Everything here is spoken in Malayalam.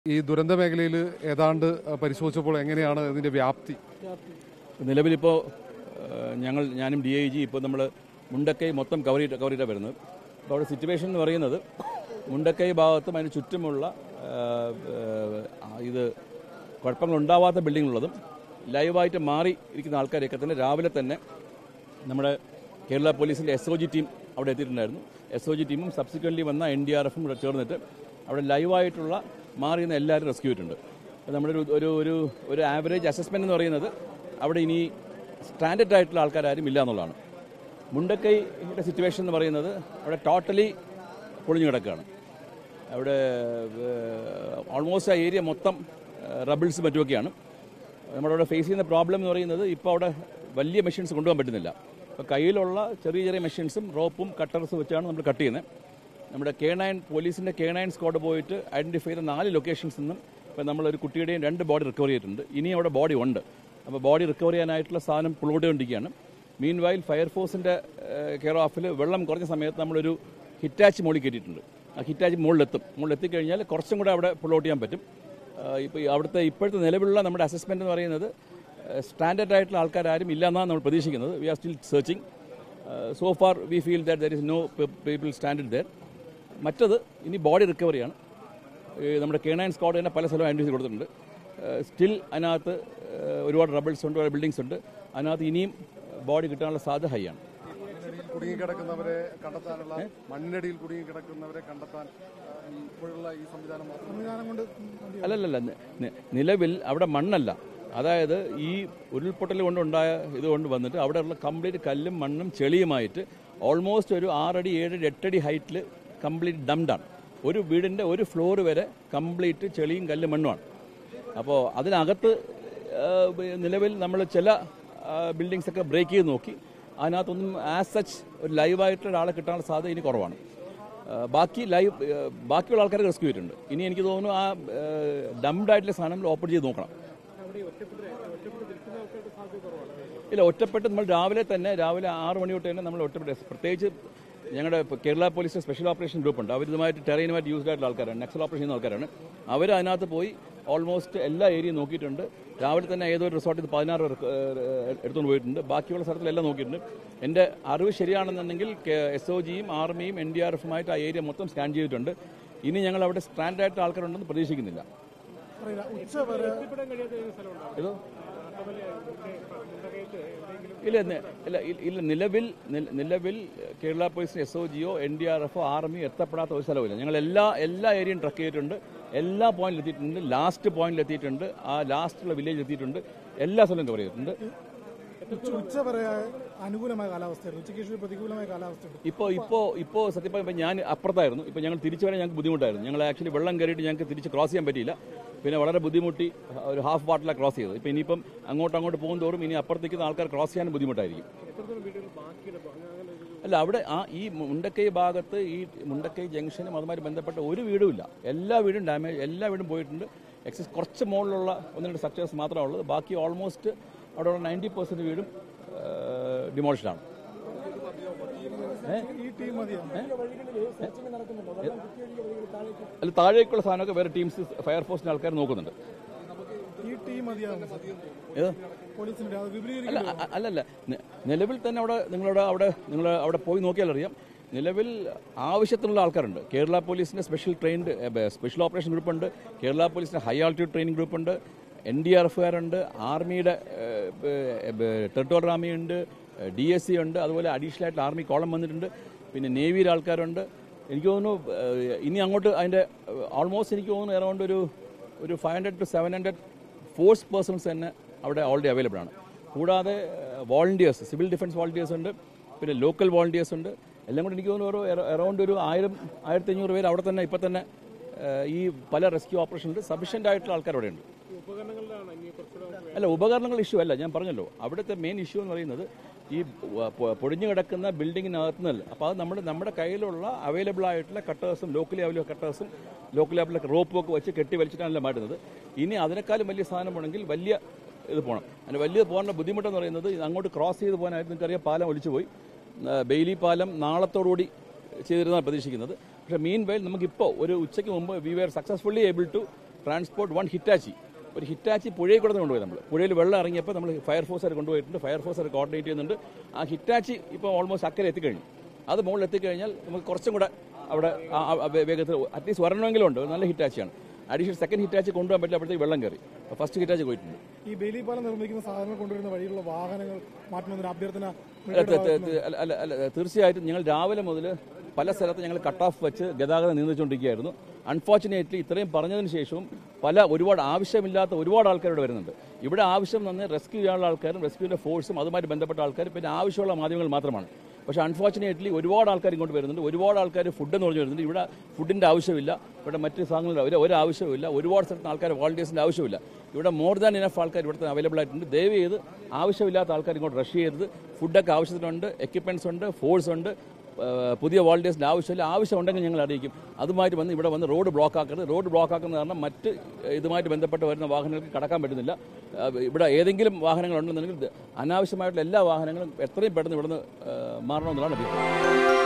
ഈ ദുരന്ത മേഖലയിൽ ഏതാണ്ട് പരിശോധിച്ചപ്പോൾ എങ്ങനെയാണ് ഇതിന്റെ വ്യാപ്തി നിലവിലിപ്പോൾ ഞങ്ങൾ ഞാനും ഡി ഐ ജി ഇപ്പോൾ നമ്മൾ മുണ്ടക്കൈ മൊത്തം കവർ ചെയ്ത് കവർ ചെയ്താണ് വരുന്നത് അപ്പോൾ അവിടെ സിറ്റുവേഷൻ എന്ന് പറയുന്നത് മുണ്ടക്കൈ ഭാഗത്തും അതിന് ചുറ്റുമുള്ള ആ, ആ, ഇത് കുഴപ്പങ്ങളുണ്ടാവാത്ത ബിൽഡിങ്ങുള്ളതും ലൈവായിട്ട് മാറി ഇരിക്കുന്ന ആൾക്കാരെയൊക്കെ തന്നെ രാവിലെ തന്നെ നമ്മുടെ കേരള പോലീസിൻ്റെ എസ് ഒ ജി ടീം അവിടെ എത്തിയിട്ടുണ്ടായിരുന്നു എസ് ഒ ജി ടീമും സബ്സിക്വൻ്റ്ലി വന്ന എൻ ഡി ആർ എഫും കൂടെ ചേർന്നിട്ട് അവിടെ ലൈവായിട്ടുള്ള മാറി നിന്ന് എല്ലാവരും റെസ്ക്യൂ ചെയ്തിട്ടുണ്ട് അപ്പോൾ നമ്മുടെ ഒരു ഒരു ഒരു ഒരു ആവറേജ് അസസ്മെൻ്റ് എന്ന് പറയുന്നത് അവിടെ ഇനി സ്റ്റാൻഡേർഡ് ആയിട്ടുള്ള ആൾക്കാരും ഇല്ല എന്നുള്ളതാണ് മുണ്ടക്കൈയുടെ സിറ്റുവേഷൻ എന്ന് പറയുന്നത് അവിടെ ടോട്ടലി പൊളിഞ്ഞു കിടക്കുകയാണ് അവിടെ ഓൾമോസ്റ്റ് ആ ഏരിയ മൊത്തം റബിൾസ് മറ്റുമൊക്കെയാണ് നമ്മുടെ അവിടെ ഫേസ് ചെയ്യുന്ന പ്രോബ്ലം എന്ന് പറയുന്നത് ഇപ്പോൾ അവിടെ വലിയ മെഷീൻസ് കൊണ്ടുപോകാൻ പറ്റുന്നില്ല അപ്പോൾ കയ്യിലുള്ള ചെറിയ ചെറിയ മെഷീൻസും റോപ്പും കട്ടർസും വെച്ചാണ് നമ്മൾ കട്ട് ചെയ്യുന്നത് നമ്മുടെ കെ നയൻ പോലീസിൻ്റെ കെ നയൻ സ്ക്വാഡ് പോയിട്ട് ഐഡൻറ്റിഫൈ ചെയ്ത നാല് ലൊക്കേഷൻസ് നിന്നും ഇപ്പോൾ നമ്മളൊരു കുട്ടിയുടെയും രണ്ട് ബോഡി റിക്കവർ ചെയ്തിട്ടുണ്ട് ഇനിയും അവിടെ ബോഡി ഉണ്ട് അപ്പോൾ ബോഡി റിക്കവർ ചെയ്യാനായിട്ടുള്ള സാധനം പുൾ കൊണ്ടിരിക്കുകയാണ് മീൻ വൈൽ ഫയർഫോഴ്സിൻ്റെ കെയർ ഓഫിൽ വെള്ളം കുറഞ്ഞ സമയത്ത് നമ്മളൊരു ഹിറ്റാച്ച് മുകളിൽ കയറ്റിയിട്ടുണ്ട് ആ ഹിറ്റാച്ച് മുകളിലെത്തും മുകളിലെത്തിക്കഴിഞ്ഞാൽ കുറച്ചും കൂടെ അവിടെ പുൾ ഔട്ട് ചെയ്യാൻ പറ്റും ഇപ്പോൾ അവിടുത്തെ ഇപ്പോഴത്തെ നിലവിലുള്ള നമ്മുടെ അസസ്മെൻ്റ് എന്ന് പറയുന്നത് സ്റ്റാൻഡേർഡ് ആയിട്ടുള്ള ആൾക്കാരും ഇല്ല എന്നാണ് നമ്മൾ പ്രതീക്ഷിക്കുന്നത് we are still searching so far we feel that there is no people stranded there മറ്റത് ഇനി ബോഡി റിക്കവറിയാണ് ഈ നമ്മുടെ കേണൈൻ സ്ക്വാഡ് തന്നെ പല സ്ഥലവും ഐഡൻറ്റിഫൈ കൊടുത്തിട്ടുണ്ട് സ്റ്റിൽ അതിനകത്ത് ഏഹ്, ഒരുപാട് റബിൾസ് ഉണ്ട് ഒരുപാട് ബിൽഡിങ്സ് ഉണ്ട് അതിനകത്ത് ഇനിയും ബോഡി കിട്ടാനുള്ള സാധ്യത ഹൈ ആണ് കുടുങ്ങിക്കിടക്കുന്നവരെ കണ്ടെത്താനുള്ള മണ്ണിനടിയിൽ കുടുങ്ങിക്കിടക്കുന്നവരെ കണ്ടെത്താൻ ആ, ഇപ്പോഴുള്ള ഈ സംവിധാനം സംവിധാനം കൊണ്ട് അല്ലല്ലല്ല നി- നി- നിലവിൽ അവിടെ മണ്ണല്ല അതായത് ഈ ഉരുൾപൊട്ടൽ കൊണ്ടുണ്ടായ ഇതുകൊണ്ട് വന്നിട്ട് അവിടെയുള്ള കംപ്ലീറ്റ് കല്ലും മണ്ണും ചെളിയുമായിട്ട് ഓൾമോസ്റ്റ് ഒരു ആറടി ഏഴടി എട്ടടി ഹൈറ്റിൽ കംപ്ലീറ്റ് ഡംഡാണ് ഒരു വീടിൻ്റെ ഒരു ഫ്ലോർ വരെ കംപ്ലീറ്റ് ചെളിയും കല്ലും മണ്ണുമാണ് അപ്പോൾ അതിനകത്ത് ആ, നിലവിൽ നമ്മൾ ചില ബിൽഡിങ്സ് ഒക്കെ ബ്രേക്ക് ചെയ്ത് നോക്കി അതിനകത്തൊന്നും ആസ് സച്ച് ഒരു ലൈവായിട്ടുള്ള ഒരാളെ കിട്ടാനുള്ള സാധ്യത ഇനി കുറവാണ് ആ, ബാക്കി ലൈവ് ആ, ബാക്കിയുള്ള ആൾക്കാരെ റെസ്ക്യൂ ചെയ്തിട്ടുണ്ട് ഇനി എനിക്ക് തോന്നുന്നു ആ ഡംഡ് ആയിട്ടുള്ള സാധനങ്ങൾ ഓപ്പൺ ചെയ്ത് നോക്കണം ഇല്ല ഒറ്റപ്പെട്ട് നമ്മൾ രാവിലെ തന്നെ രാവിലെ ആറ് മണി തൊട്ട് തന്നെ നമ്മൾ ഒറ്റപ്പെട്ട് പ്രത്യേകിച്ച് ഞങ്ങളുടെ ഇപ്പോൾ Kerala police special operation group ഉണ്ട് അവർ ഇതുമായിട്ട് ടെറൈനുമായിട്ട് യൂസ്ഡ് ആയിട്ടുള്ള ആൾക്കാരാണ് നക്സൽ ഓപ്പറേഷൻ ചെയ്യുന്ന ആൾക്കാരാണ് അവർ അതിനകത്ത് പോയി ഓൾമോസ്റ്റ് എല്ലാ ഏരിയയും നോക്കിയിട്ടുണ്ട് രാവിലെ തന്നെ ഏതോ ഒരു റിസോർട്ടിൽ നിന്ന് പതിനാറ് പേർ, ഏഹ്, എടുത്തുകൊണ്ട് പോയിട്ടുണ്ട് ബാക്കിയുള്ള സ്ഥലത്തിലെല്ലാം നോക്കിയിട്ടുണ്ട് എൻ്റെ അറിവ് ശരിയാണെന്നുണ്ടെങ്കിൽ എസ് ഒ ജിയും ആർമിയും എൻ ഡി ആർ എഫുമായിട്ട് ആ ഏരിയ മൊത്തം സ്കാൻ ചെയ്തിട്ടുണ്ട് ഇനി ഞങ്ങൾ അവിടെ സ്റ്റാൻഡായിട്ട് ആൾക്കാരുണ്ടെന്ന് പ്രതീക്ഷിക്കുന്നില്ല ഏതോ ഇല്ല നി- ഇല്ല ഇല്ല- ഇല്ല നിലവിൽ നില- നിലവിൽ കേരള പോലീസിന് എസ് ഒ ജിയോ എൻ ഡി ആർ എഫോ ആർമിയോ എത്തപ്പെടാത്ത ഒരു സ്ഥലവുമില്ല ഞങ്ങൾ എല്ലാ എല്ലാ ഏരിയയും ട്രക്ക് ചെയ്തിട്ടുണ്ട് എല്ലാ പോയിന്റിൽ എത്തിയിട്ടുണ്ട് ലാസ്റ്റ് പോയിന്റിൽ എത്തിയിട്ടുണ്ട് ആ ലാസ്റ്റുള്ള വില്ലേജ് എത്തിയിട്ടുണ്ട് എല്ലാ സ്ഥലവും കവർ ചെയ്തിട്ടുണ്ട് ഉച്ച- ഉച്ച വരെ അനുകൂലമായ കാലാവസ്ഥയായിരുന്നു ഉച്ചയ്ക്ക് ശേഷം പ്രതികൂലമായ കാലാവസ്ഥയുണ്ട് ഇപ്പോൾ ഇപ്പോൾ ഇപ്പോൾ സത്യം പറയുമ്പോൾ ഞാൻ അപ്പുറത്തായിരുന്നു ഇപ്പോൾ ഞങ്ങൾ തിരിച്ചു വരാൻ ഞങ്ങൾക്ക് ബുദ്ധിമുട്ടായിരുന്നു ഞങ്ങൾ ആക്ച്വലി വെള്ളം കയറിയിട്ട് ഞങ്ങൾക്ക് തിരിച്ച് ക്രോസ് ചെയ്യാൻ പറ്റിയില്ല പിന്നെ വളരെ ബുദ്ധിമുട്ടി ഒരു ഹാഫ് വാട്ടിലാണ് ക്രോസ് ചെയ്തത് ഇപ്പോൾ ഇനിയിപ്പം അങ്ങോട്ട് അങ്ങോട്ട് പോകും തോറും ഇനി അപ്പുറത്തേക്ക് ആൾക്കാർ ക്രോസ് ചെയ്യാൻ ബുദ്ധിമുട്ടായിരിക്കും അല്ല അവിടെ ആ ഈ മുണ്ടക്കൈ ഭാഗത്ത് ഈ മുണ്ടക്കൈ ജംഗ്ഷനും അതുമായി ബന്ധപ്പെട്ട ഒരു വീടും ഇല്ല എല്ലാ വീടും ഡാമേജ് എല്ലാ വീടും പോയിട്ടുണ്ട് എക്സസ് കുറച്ച് മുകളിലുള്ള ഒന്ന് രണ്ട് സ്ട്രക്ചേഴ്സ് മാത്രമേ ഉള്ളത് ബാക്കി ഓൾമോസ്റ്റ് അവിടെയുള്ള നയൻറ്റി പെർസെൻറ്റ് വീടും ഡിമോളിഷനാണ് ഈ ടീം മതിയാണ് അല്ല താഴേക്കുള്ള സാധനമൊക്കെ വേറെ ടീംസ് ഫയർഫോഴ്സിന്റെ ആൾക്കാർ നോക്കുന്നുണ്ട് ഈ ടീം മതിയാകും ഏത് പോലീസിന്റെ അത് വിപുലീകരിക്കും അല്ല അ- അല്ലല്ല നി- നിലവിൽ തന്നെ അവിടെ നിങ്ങളുടെ അവിടെ നിങ്ങൾ അവിടെ പോയി നോക്കിയാൽ അറിയാം നിലവിൽ ആവശ്യത്തിനുള്ള ആൾക്കാരുണ്ട് കേരള പോലീസിന്റെ special trained special operation group ഉണ്ട് കേരള പോലീസിന്റെ ഹൈ ആൾട്ടിറ്റ്യൂഡ് ട്രെയിനിങ് ഗ്രൂപ്പ് ഉണ്ട് എൻ ഡി ആർ എഫുകാരുണ്ട് ആർമിയുടെ ടെറിട്ടോറിയൽ ആർമി ഉണ്ട് ഡി എസ് സി ഉണ്ട് അതുപോലെ അഡീഷണൽ ആയിട്ട് ആർമി കോളം വന്നിട്ടുണ്ട് പിന്നെ നേവിയുടെ ആൾക്കാരുണ്ട് എനിക്ക് തോന്നുന്നു ഏഹ്, ഇനി അങ്ങോട്ട് അതിന്റെ ഓൾമോസ്റ്റ് എനിക്ക് തോന്നുന്നു അറൗണ്ട് ഒരു ഒരു five hundred to seven hundred force persons തന്നെ അവിടെ ഓൾറെഡി അവൈലബിൾ ആണ് കൂടാതെ വോളണ്ടിയേഴ്സ് സിവിൽ ഡിഫൻസ് വോളണ്ടിയേഴ്സ് ഉണ്ട് പിന്നെ ലോക്കൽ വോളണ്ടിയേഴ്സ് ഉണ്ട് എല്ലാം കൂടി എനിക്ക് തോന്നുന്നു ഒരു അറൗണ്ട് ഒരു ആയിരം ആയിരത്തി അഞ്ഞൂറ് പേര് അവിടെ തന്നെ ഇപ്പം തന്നെ ഏഹ്, ഈ പല റെസ്ക്യൂ ഓപ്പറേഷനിൽ സഫീഷ്യൻ്റ് ആയിട്ടുള്ള ആൾക്കാർ അവിടെ ഉണ്ട് അല്ല ഉപകരണങ്ങൾ ഇഷ്യൂ അല്ല ഞാൻ പറഞ്ഞല്ലോ അവിടുത്തെ മെയിൻ ഇഷ്യൂ എന്ന് പറയുന്നത് ഈ വ- പൊ- പൊടിഞ്ഞു കിടക്കുന്ന ബിൽഡിങ്ങിനകത്ത് നിന്നല്ല അപ്പോൾ അത് നമ്മുടെ നമ്മുടെ കയ്യിലുള്ള അവൈലബിൾ ആയിട്ടുള്ള കട്ടേഴ്സും ലോക്കലി അവൈലബിൾ കട്ടേഴ്സും ലോക്കലി അവൈലബിൾ റോപ്പും ഒക്കെ വെച്ച് കെട്ടി വലിച്ചിട്ടാണല്ലോ മാറ്റുന്നത് ഇനി അതിനേക്കാളും വലിയ സാധനം വേണമെങ്കിൽ വലിയ ഇത് പോകണം അതിന് വലിയ പോകാനുള്ള ബുദ്ധിമുട്ടെന്ന് പറയുന്നത് ഇത് അങ്ങോട്ട് ക്രോസ് ചെയ്ത് പോകാനായിട്ട് നിങ്ങൾക്കറിയാം പാലം ഒലിച്ചു പോയി ആ, ബെയിലി പാലം നാളത്തോടുകൂടി ചെയ്തിരുന്നാണ് പ്രതീക്ഷിക്കുന്നത് പക്ഷേ മീൻ വൈൽ നമുക്കിപ്പോൾ ഒരു ഉച്ചയ്ക്ക് മുമ്പ് we were successfully able to transport one Hitachi ഒരു ഹിറ്റാച്ചി പുഴയിൽ കൂടെ കൊണ്ടുപോയി നമ്മൾ പുഴയിൽ വെള്ളം ഇറങ്ങിയപ്പോൾ നമ്മൾ ഫയർഫോഴ്സ് കൊണ്ടുപോയിട്ടുണ്ട് ഫയർഫോഴ്സ് കോർഡിനേറ്റ് ചെയ്യുന്നുണ്ട് ആ ഹിറ്റാച്ചി ഇപ്പോൾ ഓൾമോസ്റ്റ് അക്കരെ എത്തിക്കഴിഞ്ഞു അത് മുകളിൽ എത്തിക്കഴിഞ്ഞാൽ നമുക്ക് കുറച്ചും കൂടെ അവിടെ ആ- ആ വേ- വേഗത്തിൽ അറ്റ്ലീസ്റ്റ് ഒരെണ്ണമെങ്കിലും ഉണ്ട് ഒരു നല്ല ഹിറ്റാച്ചിയാണ് അഡീഷണൽ സെക്കൻഡ് ഹിറ്റാച്ചി കൊണ്ടുപോകാൻ പറ്റില്ല അപ്പോഴത്തേക്ക് വെള്ളം കയറി ഫസ്റ്റ് ഹിറ്റാച്ചി പോയിട്ടുണ്ട് ഈ ബെയിലി പാലം നിർമ്മിക്കുന്ന സാധനങ്ങൾ കൊണ്ടുവരുന്ന വഴിയിലുള്ള വാഹനങ്ങൾ മാറ്റണമെന്നൊരു അഭ്യർത്ഥന അല്ല, ത- ത- ത- അല്ല, അല്ല, അല്ല, തീർച്ചയായിട്ടും ഞങ്ങൾ രാവിലെ മുതൽ പല സ്ഥലത്ത് ഞങ്ങൾ കട്ട് ഓഫ് വെച്ച് ഗതാഗതം നിയന്ത്രിച്ചുകൊണ്ടിരിക്കുകയായിരുന്നു അൺഫോർച്ചുനേറ്റ്ലി ഇത്രയും പറഞ്ഞതിന് ശേഷവും പല ഒരുപാട് ആവശ്യമില്ലാത്ത ഒരുപാട് ആൾക്കാർ ഇവിടെ വരുന്നുണ്ട് ഇവിടെ ആവശ്യം തന്നെ റെസ്ക്യൂ ചെയ്യാനുള്ള ആൾക്കാരും റെസ്ക്യൂവിന്റെ ഫോഴ്സും അതുമായിട്ട് ബന്ധപ്പെട്ട ആൾക്കാരും പിന്നെ ആവശ്യമുള്ള മാധ്യമങ്ങൾ മാത്രമാണ് പക്ഷേ അൺഫോർച്ചുനേറ്റ്ലി ഒരുപാട് ആൾക്കാർ ഇങ്ങോട്ട് വരുന്നുണ്ട് ഒരുപാട് ആൾക്കാർ ഫുഡ് എന്ന് പറഞ്ഞു വരുന്നുണ്ട് ഇവിടെ ഫുഡിന്റെ ആവശ്യമില്ല ഇവിടെ മറ്റ് സാധനങ്ങളുടെ ഒരു ഒരു ആവശ്യമില്ല ഒരുപാട് സ്ഥലത്ത് ആൾക്കാർ വോളണ്ടിയേഴ്സിന്റെ ആവശ്യമില്ല ഇവിടെ മോർ ദാൻ ഇനഫ് ആൾക്കാർ ഇവിടുത്തെ അവൈലബിൾ ആയിട്ടുണ്ട് ദയവ് ചെയ്ത് ആവശ്യമില്ലാത്ത ആൾക്കാർ ഇങ്ങോട്ട് റഷ് ചെയ്തത് ഫുഡൊക്കെ ആവശ്യത്തിനുണ്ട് എക്യുപ്മെന്റ്സ് ഉണ്ട് ഫോഴ്സ് ഉണ്ട് ആ, പുതിയ വോളണ്ടിയേഴ്സിന്റെ ആവശ്യമില്ല ആവശ്യമുണ്ടെങ്കിൽ ഞങ്ങൾ അറിയിക്കും അതുമായിട്ട് വന്ന് ഇവിടെ വന്ന് റോഡ് ബ്ലോക്ക് ആക്കരുത് റോഡ് ബ്ലോക്ക് ആക്കുന്ന കാരണം മറ്റ് ഇതുമായിട്ട് ബന്ധപ്പെട്ട് വരുന്ന വാഹനങ്ങൾക്ക് കടക്കാൻ പറ്റുന്നില്ല ആ, ഇവിടെ ഏതെങ്കിലും വാഹനങ്ങൾ ഉണ്ടെന്നുണ്ടെങ്കിൽ ഇത് അനാവശ്യമായിട്ടുള്ള എല്ലാ വാഹനങ്ങളും എത്രയും പെട്ടെന്ന് ഇവിടുന്ന് ആ, മാറണമെന്നുള്ളതാണ് അഭിപ്രായം